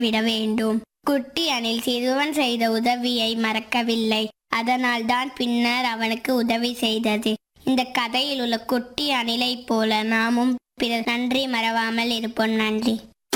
விட வேண்டும் குட்டி அணில் சிறுவன் செய்த உதவியை மறக்கவில்லை அதனால் தான் பின்னர் அவனுக்கு உதவி செய்தது இந்த கதையில் உள்ள குட்டி அணிலைப் போல நாமும் பிறர் நன்றி மறவாமல் இருப்போம் நன்றி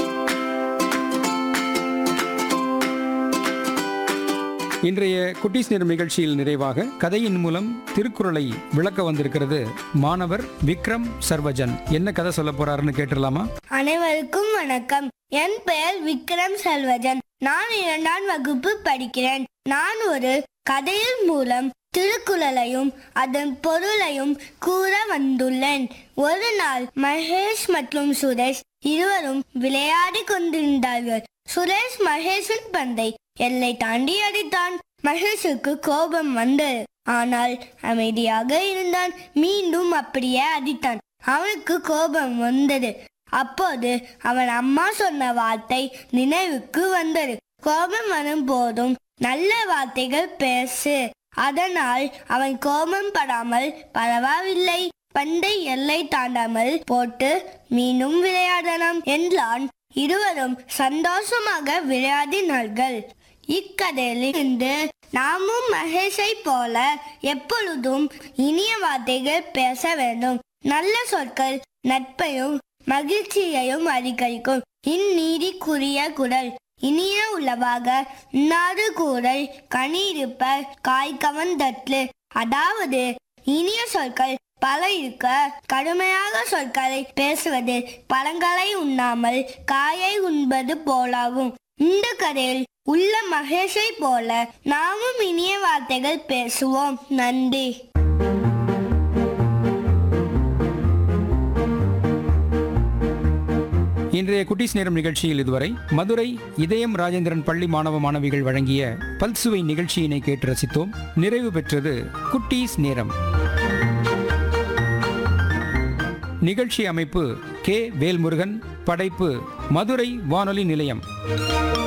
இன்றைய குட்டீஸ் நேரம் நிகழ்ச்சியில் நிறைவாக கதையின் மூலம் திருக்குறளை விளக்க வந்திருக்கிறது மாணவர் விக்ரம் சர்வஜன் என்ன கதை சொல்ல போறாருன்னு கேட்டுடலாமா அனைவருக்கும் வணக்கம் என் பெயர் விக்ரம் செல்வஜன் நான் இரண்டாம் வகுப்பு படிக்கிறேன் நான் ஒரு கதையின் மூலம் திருக்குறளையும் அதன் பொருளையும் கூற வந்துள்ளேன் ஒரு நாள் மகேஷ் மற்றும் சுரேஷ் இருவரும் விளையாடி கொண்டிருந்தார்கள் சுரேஷ் மகேஷின் பந்தை எல்லை தாண்டி அடித்தான் மகேஷுக்கு கோபம் வந்தது ஆனால் அமைதியாக இருந்தான் மீண்டும் அப்படியே அடித்தான் அவனுக்கு கோபம் வந்தது அப்போது அவன் அம்மா சொன்ன வார்த்தை நினைவுக்கு வந்தது கோபம் வரும் போதும் நல்ல வார்த்தைகள் பேசு அதனால் அவன் கோபம் படாமல் பரவாயில்லை பந்தை எல்லை தாண்டாமல் போட்டு மீண்டும் விளையாடலாம் என்றான் இருவரும் சந்தோஷமாக விளையாடினார்கள் இக்கதையிலிருந்து நாமும் மகேஷை போல எப்பொழுதும் இனிய வார்த்தைகள் பேச வேண்டும் நல்ல சொற்கள் நட்பையும் மகிழ்ச்சியையும் அதிகரிக்கும் இந்நீதிக்குரிய குரல் இனிய உளவாக இன்னாது கூறல் கனி இருப்ப காய் கவர்ந்தற்று அதாவது இனிய சொற்கள் பல இருக்க கடுமையாக சொற்களை பேசுவது பழங்களை உண்ணாமல் காயை உண்பது போலாகும் இந்த கதையில் உள்ள மகேஷை போல நாமும் இனிய வார்த்தைகள் பேசுவோம் நன்றி இன்றைய குட்டீஸ் நேரம் நிகழ்ச்சியில் இதுவரை மதுரை இதயம் ராஜேந்திரன் பள்ளி மாணவ மாணவிகள் வழங்கிய பல்சுவை நிகழ்ச்சியினை கேட்டு ரசித்தோம் நிறைவு பெற்றது குட்டீஸ் நேரம் நிகழ்ச்சி அமைப்பு கே வேல்முருகன் படைப்பு மதுரை வானொலி நிலையம்